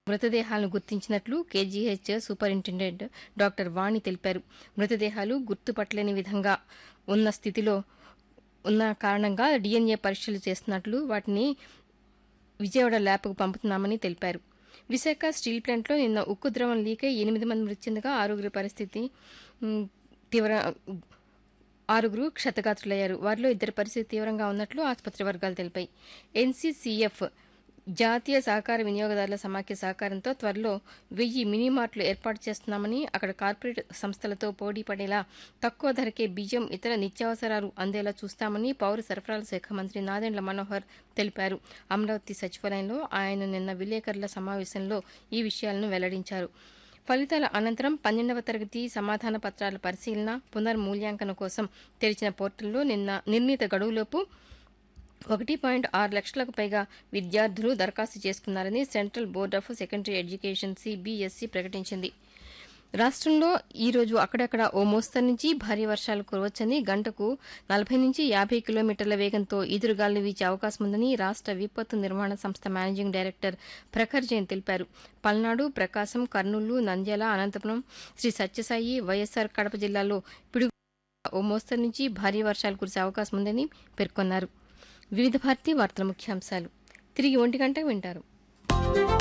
మృతదేహాలను గుర్తించినట్లు KGH superintendent doctor Vani తెలిపారు మృతదేహాలు గుర్తుపట్టలేని విధంగా ఉన్న స్థితిలో ఉన్న కారణంగా డీఎన్ఏ పరీక్షలు చేస్తున్నట్లు వాటిని విజయవాడ ల్యాబ్కు పంపుతున్నామని తెలిపారు విశాఖ స్టీల్ ప్లాంట్లో నిన్న ఉక్కు ద్రవం లీక్ అయి ఎనిమిది మంది మృతి చెందగా ఆరుగురి పరిస్థితి మ్, తీవ్ర ఆరుగురు క్షతగాత్రులయ్యారు వారిలో ఇద్దరి పరిస్థితి తీవ్రంగా ఉన్నట్లు ఆసుపత్రి వర్గాలు తెలిపాయి ఎన్సీసీఎఫ్ జాతీయ సహకార వినియోగదారుల సమాఖ్య సహకారంతో త్వరలో వెయ్యి మినీ మార్ట్లు ఏర్పాటు చేస్తున్నామని అక్కడ కార్పొరేట్ సంస్థలతో పోటీ పడేలా తక్కువ ధరకే బియ్యం ఇతర నిత్యావసరాలు అందేలా చూస్తామని పౌర సరఫరాల శాఖ మంత్రి నాదెండ్ల మనోహర్ తెలిపారు అమరావతి సచివాలయంలో ఆయన నిన్న విలేకరుల సమావేశంలో ఈ విషయాలను వెల్లడించారు ఫలితాల అనంతరం పన్నెండవ తరగతి సమాధాన పత్రాల పరిశీలన పునర్మూల్యాంకనం కోసం తెరిచిన పోర్టల్లో నిన్న నిర్ణీత గడువులోపు ఒకటి పాయింట్ ఆరు లక్షలకు పైగా విద్యార్థులు దరఖాస్తు చేసుకున్నారని central board of secondary education CBSE ప్రకటించింది రాష్ట్రంలో ఈ రోజు అక్కడక్కడ ఓ మోస్తరు నుంచి భారీ వర్షాలు కురవచ్చని గంటకు నలభై నుంచి యాభై కిలోమీటర్ల వేగంతో ఈదురుగాలు వీచే అవకాశం ఉందని రాష్ట్ర విపత్తు నిర్వహణ సంస్థ మేనేజింగ్ డైరెక్టర్ ప్రఖర్ జైన్ తెలిపారు పల్నాడు ప్రకాశం కర్నూలు నంద్యాల అనంతపురం శ్రీ సత్యసాయి వైఎస్సార్ కడప జిల్లాలో పిడుగు ఓ మోస్తరు నుంచి భారీ వర్షాలు కురిసే అవకాశం ఉందని పేర్కొన్నారు వివిధ భారతి వార్తల ముఖ్యాంశాలు తిరిగి ఒంటి గంటకు వింటారు